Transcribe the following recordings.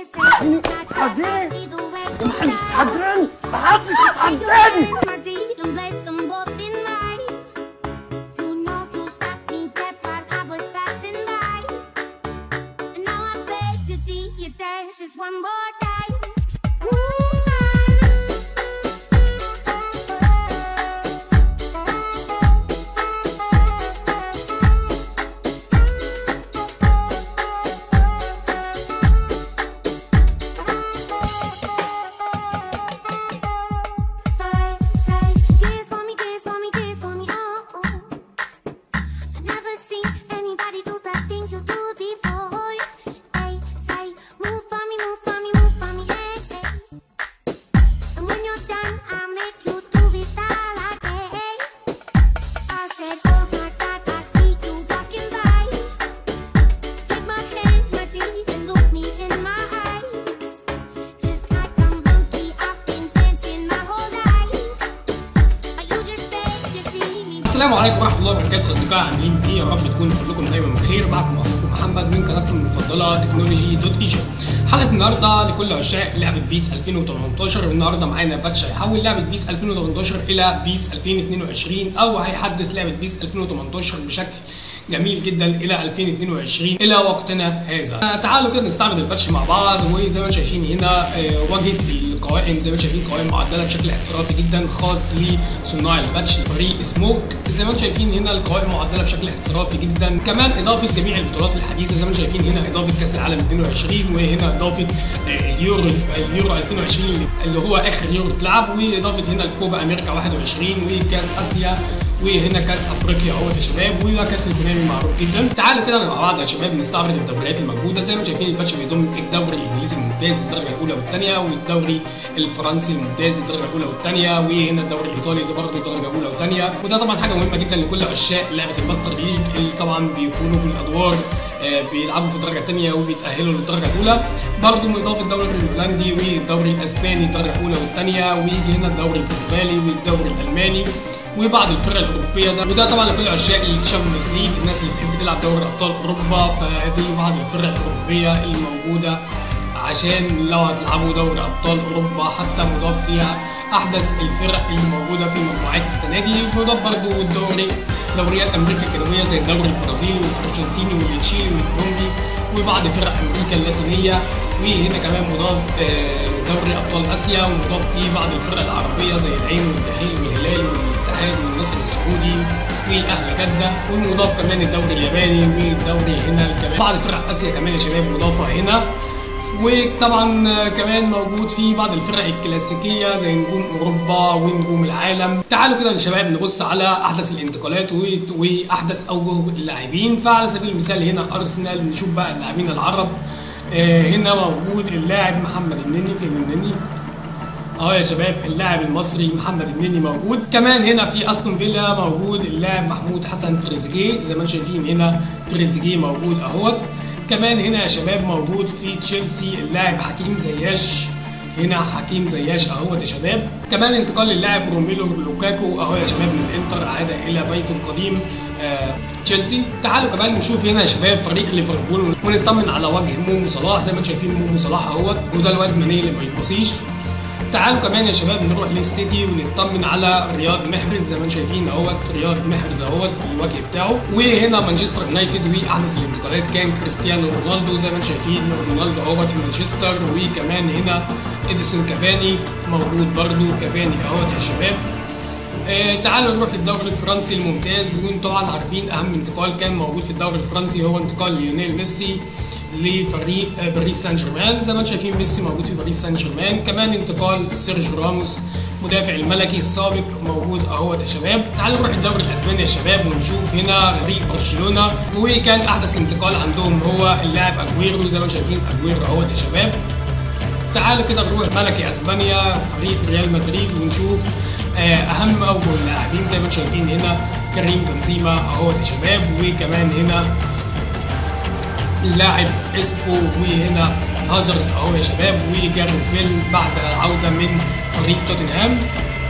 تحديني محدش يتحداني محدش يتحداني Just one more time. Say, say, dance for me, dance for me, dance for me, oh, oh. I've never seen anybody do the things you do before. Hey, say, move for me, move for me, move for me, hey, hey. And when you're done, I'll make you do it all again. I said, oh my God, I see you walking by. Take my hands, my deed, and look me in my eyes. Just like a monkey, I've been dancing my whole life. But you just beg to see me. السلام عليكم ورحمه الله وبركاته اصدقائي عاملين ايه يا رب تكونوا كلكم دايما بخير معكم اخوكم محمد من قناتكم المفضله تكنولوجي دوت ايجيبت حلقه النهارده لكل عشاق لعبه بيس 2018 والنهارده معانا باتش هيحول لعبه بيس 2018 الى بيس 2022 او هيحدث لعبه بيس 2018 بشكل جميل جدا الى 2022 الى وقتنا هذا آه، تعالوا كده نستعرض الباتش مع بعض وزي ما انتم شايفين هنا آه، واجهه القوائم زي ما انتم شايفين قوائم معدله بشكل احترافي جدا خاص لصناع الباتش فريق سموك زي ما انتم شايفين هنا القوائم معدله بشكل احترافي جدا كمان اضافه جميع البطولات الحديثه زي ما انتم شايفين هنا اضافه كاس العالم 22 وهنا اضافه آه، اليورو اليورو 2020 اللي هو اخر يورو اتلعب واضافه هنا الكوبا امريكا 21 وكاس اسيا وهنا كاس افريقيا اهوت يا شباب وده كاس الكونامي معروف جدا تعالوا كده مع بعض يا شباب نستعرض الدوريات الموجوده زي ما انتم شايفين الباتش بيضم الدوري الانجليزي الممتاز الدرجه الاولى والثانيه والدوري الفرنسي الممتاز الدرجه الاولى والثانيه وهنا الدوري الايطالي ده برضه الدرجه الاولى والثانيه وده طبعا حاجه مهمه جدا لكل عشاق لعبه الماستر ليج اللي طبعا بيكونوا في الادوار آه، بيلعبوا في الدرجه الثانيه وبيتاهلوا للدرجه الاولى برضه اضافه الدوري الهولندي والدوري الاسباني الدرجه الاولى والثانيه ويجي هنا الدوري البرتغالي والدوري الالماني وبعض الفرق الاوروبيه ده وده طبعا لكل عشاق الشامبيونز ليج الناس اللي بتحب تلعب دوري ابطال اوروبا فهذه بعض الفرق الاوروبيه اللي موجوده عشان لو هتلعبوا دوري ابطال اوروبا حتى مضاف فيها احدث الفرق اللي موجوده في المجموعات السنه دي مضاف برضه الدوري دوريات امريكا الجنوبيه زي الدوري البرازيلي والارجنتيني والتشيلي والكولومبي وبعض فرق امريكا اللاتينيه وهنا كمان مضاف آه، دوري ابطال اسيا ومضاف فيه بعض الفرق العربيه زي العين والدحيل والهلال والاتحاد والنصر السعودي واهل جده ومضاف كمان الدوري الياباني والدوري هنا كمان بعض فرق اسيا كمان يا شباب مضافه هنا وطبعا كمان موجود في بعض الفرق الكلاسيكيه زي نجوم اوروبا ونجوم العالم تعالوا كده يا شباب نبص على احدث الانتقالات و- واحدث اوجه اللاعبين فعلى سبيل المثال هنا ارسنال نشوف بقى اللاعبين العرب آه، هنا موجود اللاعب محمد النني في النني اه يا شباب اللاعب المصري محمد النني موجود كمان هنا في استون فيلا موجود اللاعب محمود حسن تريزيجيه زي ما انتم شايفين هنا تريزيجيه موجود اهوت كمان هنا يا شباب موجود في تشيلسي اللاعب حكيم زياش هنا حكيم زياش اهوت يا شباب كمان انتقال للاعب روميلو لوكاكو اهو يا شباب من الانتر عاد الى بيته القديم آه تشيلسي تعالوا كمان نشوف هنا يا شباب فريق ليفربول ونطمن على وجه مومو صلاح زي ما انتم شايفين مومو صلاح اهوت وده الواد ماني اللي ما بيتبصيش تعالوا كمان يا شباب نروح للسيتي ونطمن على رياض محرز زي ما انتم شايفين اهوت رياض محرز اهوت الوجه بتاعه وهنا مانشستر يونايتد واحدث الانتقالات كان كريستيانو رونالدو زي ما انتم شايفين رونالدو اهوت في مانشستر وكمان هنا اديسون كافاني موجود برضو كافاني اهوت يا شباب آه تعالوا نروح للدوري الفرنسي الممتاز وانتم طبعا عارفين اهم انتقال كان موجود في الدوري الفرنسي هو انتقال ليونيل ميسي لفريق آه، باريس سان جيرمان زي ما انتم شايفين ميسي موجود في باريس سان جيرمان كمان انتقال سيرجيو راموس مدافع الملكي السابق موجود اهوت يا شباب تعالوا نروح الدوري الاسباني يا شباب ونشوف هنا فريق برشلونه وكان احدث انتقال عندهم هو اللاعب اجويرو زي ما انتم شايفين اجويرو اهوت يا شباب تعالوا كده نروح ملكي اسبانيا فريق ريال مدريد ونشوف آه، اهم اوجه اللاعبين زي ما انتم شايفين هنا كريم بنزيما اهوت يا شباب وكمان هنا اللاعب اسبو وهنا هازارد اهو يا شباب وجاريس بيل بعد العوده من فريق توتنهام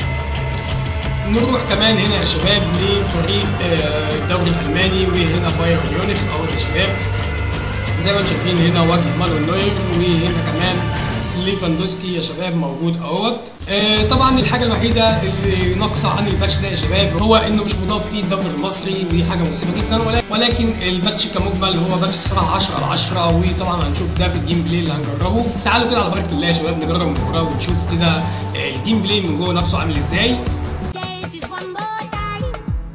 نروح كمان هنا يا شباب لفريق آه، الدوري الالماني وهنا بايرن ميونخ اهو يا شباب زي ما انتم شايفين هنا وجه مانويل نوير وهنا كمان ليفاندوسكي يا شباب موجود اهوت آه طبعا الحاجه الوحيده اللي ناقصه عن الباتش ده يا شباب هو انه مش مضاف فيه الدبل المصري ودي حاجه مؤسفه جدا ولكن, ولكن الباتش كمجمل هو باتش الصراحه 10 على 10 وطبعا هنشوف ده في الجيم بلاي اللي هنجربه تعالوا كده على بركه الله يا شباب نجرب المباراه ونشوف كده آه، الجيم بلاي من جوه نفسه عامل ازاي This is one more time.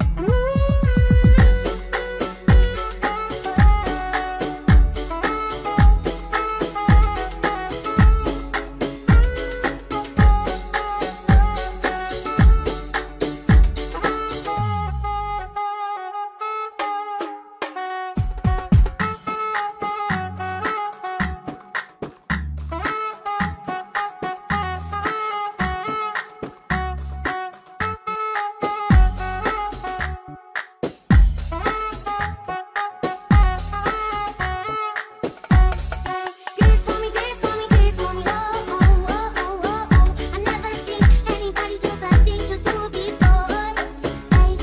Dance for me, dance for me, dance for me. Oh, oh, oh, oh, oh, oh. I never seen anybody do the things you do before. Hey,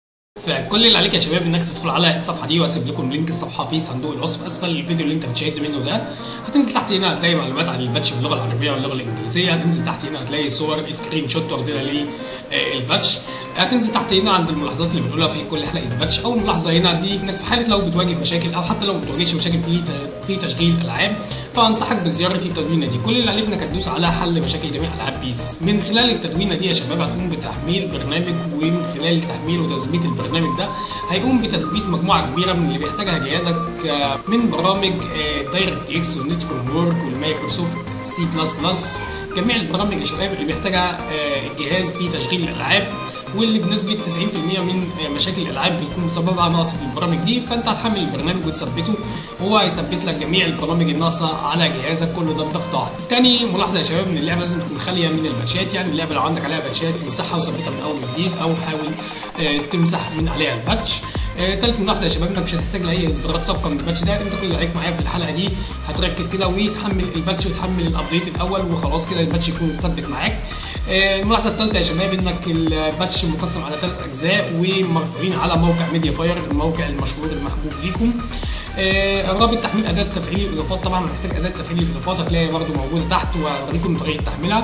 فكل اللي عليك يا شباب انك تدخل على الصفحه دي واسيب لكم لينك الصفحه في صندوق الوصف اسفل الفيديو اللي انت بتشاهد منه ده هتنزل تحت هنا هتلاقي معلومات عن الباتش باللغه العربيه واللغه الانجليزيه هتنزل تحت هنا هتلاقي صور سكرين شوت واخدينها للباتش هتنزل تحت هنا عند الملاحظات اللي بنقولها في كل حلقه الباتش اول ملاحظه هنا دي انك في حاله لو بتواجه مشاكل او حتى لو ما بتواجهش مشاكل في في تشغيل العاب فانصحك بزياره التدوينه دي كل اللي عليك انك هتدوس على حل مشاكل جميع العاب بيس من خلال التدوينه دي يا شباب هتقوم بتحميل برنامج ومن خلال تحميل وتثبيت البرنامج ده هيقوم بتثبيت مجموعه كبيره من اللي بيحتاجها جهازك آه، من برامج دايركت اكس والنت فور وورك والمايكروسوفت سي بلس بلس جميع البرامج يا شباب اللي بيحتاجها آه، الجهاز في تشغيل الالعاب واللي بنسبه 90% من آه، مشاكل الالعاب بتكون سببها نقص في البرامج دي فانت هتحمل البرنامج وتثبته وهو هيثبت لك جميع البرامج الناقصه على جهازك كله ده بضغط واحد. تاني ملاحظه يا شباب ان اللعبه لازم تكون خاليه من الباتشات يعني اللعبه لو عندك عليها باتشات امسحها وثبتها من اول وجديد او حاول آه، تمسح من عليها الباتش آه، تالت ملاحظه يا شباب انك مش هتحتاج لاي اصدارات سابقه من الباتش ده انت كل اللي عليك معايا في الحلقه دي هتركز كده وتحمل الباتش وتحمل الابديت الاول وخلاص كده الباتش يكون متثبت معاك آه، الملاحظه الثالثه يا شباب انك الباتش مقسم على ثلاث اجزاء ومرفوعين على موقع ميديا فاير الموقع المشهور المحبوب ليكم آه، رابط تحميل اداه تفعيل الاضافات طبعا محتاج اداه تفعيل الاضافات هتلاقي برده موجوده تحت وهوريكم طريقه تحميلها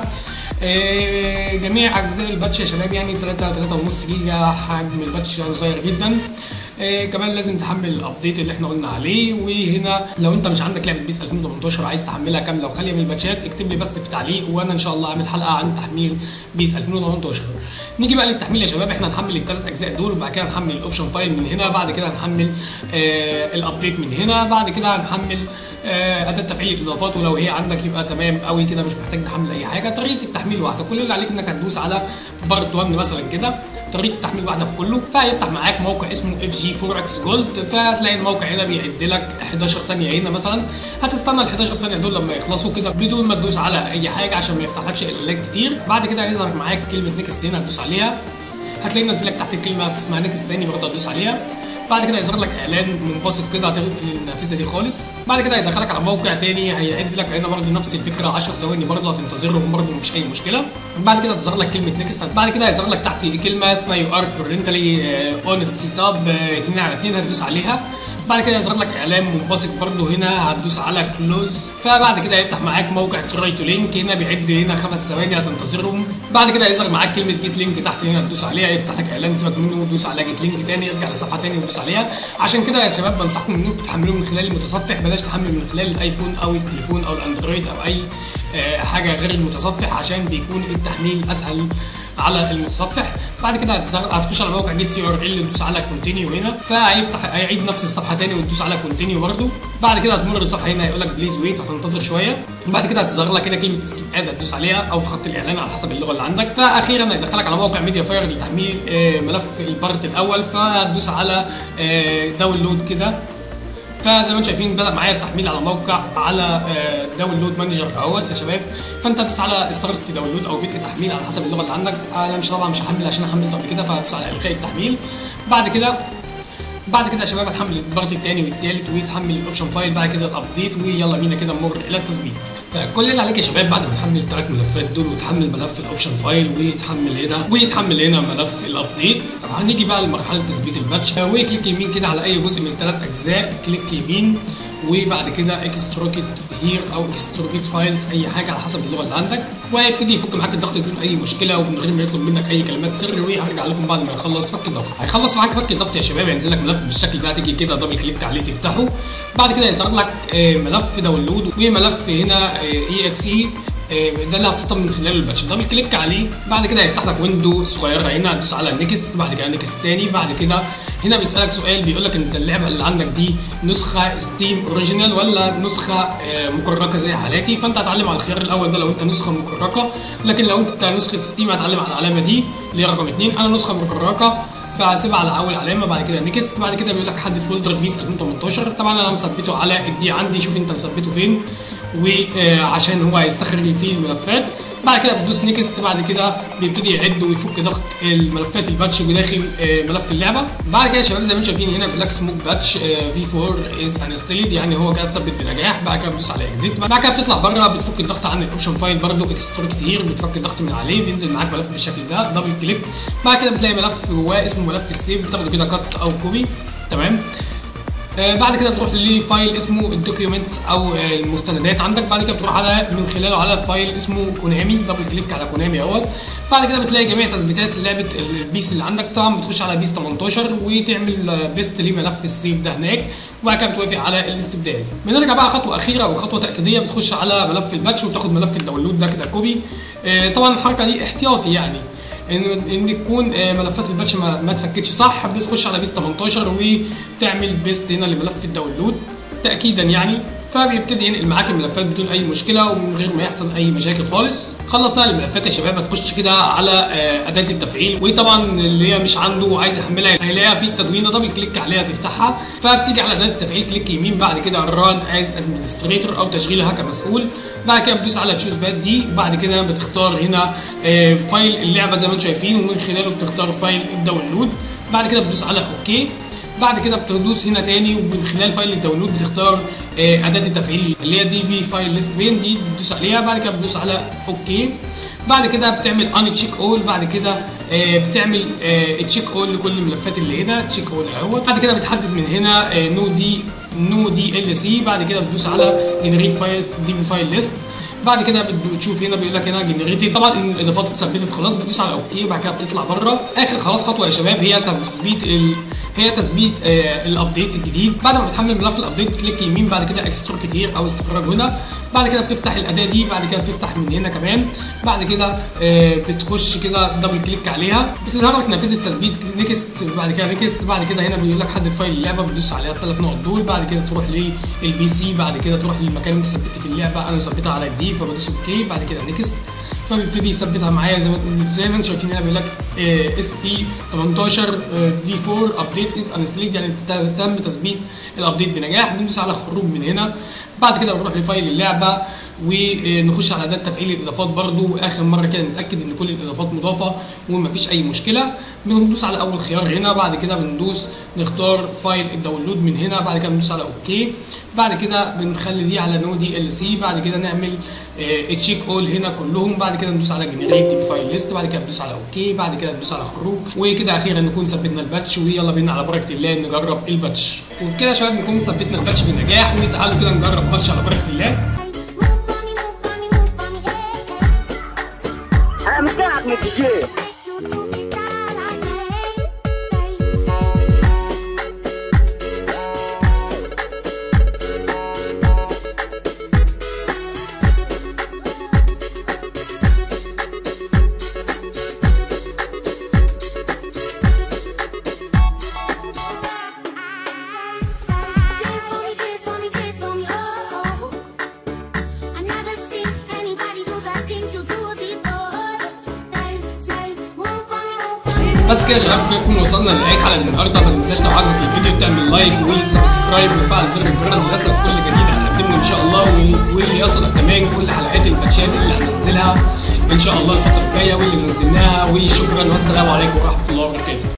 آه، جميع اجزاء الباتش يا شباب يعني 3 3.5 جيجا حجم الباتش يعني صغير جدا آه كمان لازم تحمل الابديت اللي احنا قلنا عليه وهنا لو انت مش عندك لعبه بيس 2018 عايز تحملها كامله وخاليه من الباتشات اكتب لي بس في تعليق وانا ان شاء الله اعمل حلقه عن تحميل بيس 2018 نيجي بقى للتحميل يا شباب احنا هنحمل الثلاث اجزاء دول وبعد كده هنحمل الاوبشن فايل من هنا بعد كده هنحمل آه الابديت من هنا بعد كده هنحمل آه، اداه تفعيل الاضافات ولو هي عندك يبقى تمام قوي كده مش محتاج تحمل اي حاجه طريقه التحميل واحده كل اللي عليك انك هتدوس على بارت 1 مثلا كده طريقه التحميل واحده في كله فهيفتح معاك موقع اسمه اف جي 4 اكس جولد فهتلاقي الموقع هنا بيعد لك 11 ثانيه هنا مثلا هتستنى ال 11 ثانيه دول لما يخلصوا كده بدون ما تدوس على اي حاجه عشان ما يفتحلكش اعلانات كتير بعد كده هيظهر معاك كلمه نيكست هنا هتدوس عليها هتلاقي نزلك تحت الكلمه اسمها نيكست تاني برضه هتدوس عليها بعد كده هيظهر لك اعلان منبسط كده هتقفل النافذه دي خالص بعد كده هيدخلك على موقع تاني هيعد لك هنا برضه نفس الفكره 10 ثواني برضه هتنتظرهم برضه مفيش اي مشكله بعد كده هتظهر لك كلمه نيكست بعد كده هيظهر لك تحت كلمه اسمها يو ار كورنتالي اون سيت اب 2 على 2 هتدوس عليها بعد كده يظهر لك اعلان منبسط برضه هنا هتدوس على كلوز فبعد كده هيفتح معاك موقع تراي تو لينك هنا بيعد هنا خمس ثواني هتنتظرهم بعد كده هيظهر معاك كلمه جيت لينك تحت هنا تدوس عليها يفتح لك اعلان سيبك منه وتدوس على جيت لينك تاني ارجع للصفحه تاني وتدوس عليها عشان كده يا شباب بنصحكم انكم تحملوه من خلال المتصفح بلاش تحمل من خلال الايفون او التليفون او الاندرويد او اي آه، حاجه غير المتصفح عشان بيكون التحميل اسهل على المتصفح بعد كده هتظهر- هتخش على موقع جيت سي ار ال وتدوس على كونتينيو هنا فهيفتح هيعيد نفس الصفحه تاني وتدوس على كونتينيو برده بعد كده هتمر الصفحه هنا هيقول لك بليز ويت هتنتظر شويه بعد كده هتظهر لك هنا كلمه سكيب اد هتدوس عليها او تخطي الاعلان على حسب اللغه اللي عندك فاخيرا هيدخلك على موقع ميديا فاير لتحميل آه، ملف البارت الاول فهتدوس على آه، داونلود كده فزي ما انتم شايفين بدا معايا التحميل على موقع على آه، داونلود مانجر اهوت يا شباب فانت تدوس على ستارت داونلود او بدء تحميل على حسب اللغه اللي عندك انا مش طبعا مش هحمل عشان حملت قبل كده فهتدوس على الغاء التحميل بعد كده بعد كده يا شباب هتحمل البارت الثاني والثالث وتحمل الاوبشن فايل بعد كده الابديت ويلا بينا كده نمر الى التثبيت فكل اللي عليك يا شباب بعد ما تحمل الثلاث ملفات دول وتحمل ملف الاوبشن فايل وتحمل هنا ويتحمل هنا ملف الابديت هنيجي بقى لمرحله تثبيت الباتش وكليك يمين كده على اي جزء من الثلاث اجزاء كليك يمين وبعد كده اكستروكت هير او اكستروكت فايلز اي حاجه على حسب اللغه اللي عندك وهيبتدي يفك معاك الضغط بدون اي مشكله ومن غير ما يطلب منك اي كلمات سر وهرجع لكم بعد ما يخلص فك الضغط هيخلص معاك فك الضغط يا شباب هينزل لك ملف بالشكل ده تيجي كده دبل كليك عليه تفتحه بعد كده يظهر لك آه، ملف داونلود وملف هنا اي اكس اي ده اللي هتسطب من خلاله الباتش دبل كليك عليه بعد كده هيفتح لك ويندو صغيره هنا هتدوس على نيكست بعد كده نيكست تاني بعد كده هنا بيسالك سؤال بيقول لك انت اللعبه اللي عندك دي نسخه ستيم اوريجينال ولا نسخه آه، مكركه زي حالاتي فانت هتعلم على الخيار الاول ده لو انت نسخه مكركه لكن لو انت نسخه ستيم هتعلم على العلامه دي اللي هي رقم 2 انا نسخه مكركه فهسيبها على اول علامه بعد كده نيكست بعد كده بيقول لك حدد فولدر بيس 2018 طبعا انا مثبته على الدي عندي شوف انت مثبته فين وعشان هو هيستخرج فيه الملفات بعد كده بتدوس نيكست بعد كده بيبتدي يعد ويفك ضغط الملفات الباتش بداخل آه، ملف اللعبه بعد كده يا شباب زي ما انتم شايفين هنا بيقول لك سموك باتش في 4 از انستلد يعني هو كده اتثبت بنجاح بعد كده بتدوس على اكزيت بعد كده بتطلع بره بتفك الضغط عن الاوبشن فايل برده اكستروكت هير بتفك الضغط من عليه بينزل معاك ملف بالشكل ده دبل كليك بعد كده بتلاقي ملف جواه اسمه ملف السيف بتاخده كده كات او كوبي تمام آه، بعد كده بتروح لفايل اسمه الدوكيومنتس او آه، المستندات عندك بعد كده بتروح على من خلاله على فايل اسمه كونامي دبل كليك على كونامي اهوت بعد كده بتلاقي جميع تثبيتات لعبه البيس اللي عندك طبعا بتخش على بيس 18 وتعمل آه، بيست لملف السيف ده هناك وبعد كده بتوافق على الاستبدال بنرجع بقى خطوه اخيره او خطوه تاكيديه بتخش على ملف الباتش وتاخد ملف الداونلود ده كده كوبي آه، طبعا الحركه دي احتياطي يعني ان ان تكون آه، ملفات الباتش ما, ما اتفكتش صح بتخش على بيس 18 وتعمل بيست هنا لملف الداونلود تاكيدا يعني فبيبتدي ينقل معاك الملفات بدون اي مشكله ومن غير ما يحصل اي مشاكل خالص خلصنا الملفات يا شباب هتخش كده على آه، اداه التفعيل وطبعا اللي هي مش عنده وعايز يحملها هيلاقيها في التدوينه دبل كليك عليها تفتحها فبتيجي على اداه التفعيل كليك يمين بعد كده ران از ادمنستريتور او تشغيلها كمسؤول بعد كده بتدوس على تشوز باد دي بعد كده بتختار هنا آه، فايل اللعبه زي ما انتم شايفين ومن خلاله بتختار فايل الداونلود بعد كده بتدوس على اوكي بعد كده بتدوس هنا تاني ومن خلال فايل الداونلود بتختار آه، اداه التفعيل اللي هي دي بي فايل ليست بين دي بتدوس عليها بعد كده بتدوس على اوكي بعد كده بتعمل ان تشيك اول بعد كده آه، بتعمل تشيك اول لكل الملفات اللي هنا تشيك اول اهوت بعد كده بتحدد من هنا نو دي نو دي ال سي بعد كده بتدوس على جنريت فايل دي بي فايل ليست بعد كده بتشوف هنا بيقول لك هنا جنريتد طبعا إن الاضافات اتثبتت خلاص بتدوس على اوكي وبعد كده بتطلع بره اخر خلاص خطوه يا شباب هي تثبيت ال... هي تثبيت آه الابديت الجديد بعد ما بتحمل ملف الابديت كليك يمين بعد كده اكسترا كتير او استخراج هنا بعد كده بتفتح الاداه دي بعد كده بتفتح من هنا كمان بعد كده آه بتخش كده دبل كليك عليها بتظهر لك نافذه تثبيت نيكست بعد كده نيكست بعد كده هنا بيقول لك حدد فايل اللعبه بتدوس عليها الثلاث نقط دول بعد كده تروح للبي سي بعد كده تروح للمكان اللي انت ثبت فيه اللعبه انا مثبتها على الدي فبدوس اوكي بعد كده نيكست فبيبتدي يثبتها معايا زي ما زي ما انتم شايفين هنا بيقول لك اس بي 18 في 4 ابديت از انستليد يعني تم تثبيت الابديت بنجاح بندوس على خروج من هنا بعد كده بنروح لفايل اللعبه ونخش على اداه تفعيل الاضافات برضو واخر مره كده نتاكد ان كل الاضافات مضافه ومفيش اي مشكله بندوس على اول خيار هنا بعد كده بندوس نختار فايل الداونلود من هنا بعد كده بندوس على اوكي بعد كده بنخلي دي على نو دي ال سي بعد كده نعمل تشيك اول هنا كلهم بعد كده ندوس على جنريت دي فايل ليست بعد كده ندوس على اوكي بعد كده ندوس على خروج وكده اخيرا نكون ثبتنا الباتش ويلا بينا على بركه الله نجرب الباتش وبكده يا شباب نكون ثبتنا الباتش بنجاح وتعالوا كده نجرب باتش على بركه الله Move for me, move for me, move for me, yeah. انا مش من الدي جي You move it down like Dance for me, dance for me, dance for me, oh, oh. I never seen anybody do the things you do before. Say, say, move for me, move for me. بس كده يا شباب نكون وصلنا لنهايه حلقه النهارده ما تنساش لو عجبك الفيديو تعمل لايك وسبسكرايب وتفعل زر الجرس ليصلك كل جديد هنقدمه ان شاء الله و- وليصلك كمان كل حلقات الباتشات اللي هنزلها ان شاء الله الفتره الجايه واللي نزلناها وشكرا والسلام عليكم ورحمه الله وبركاته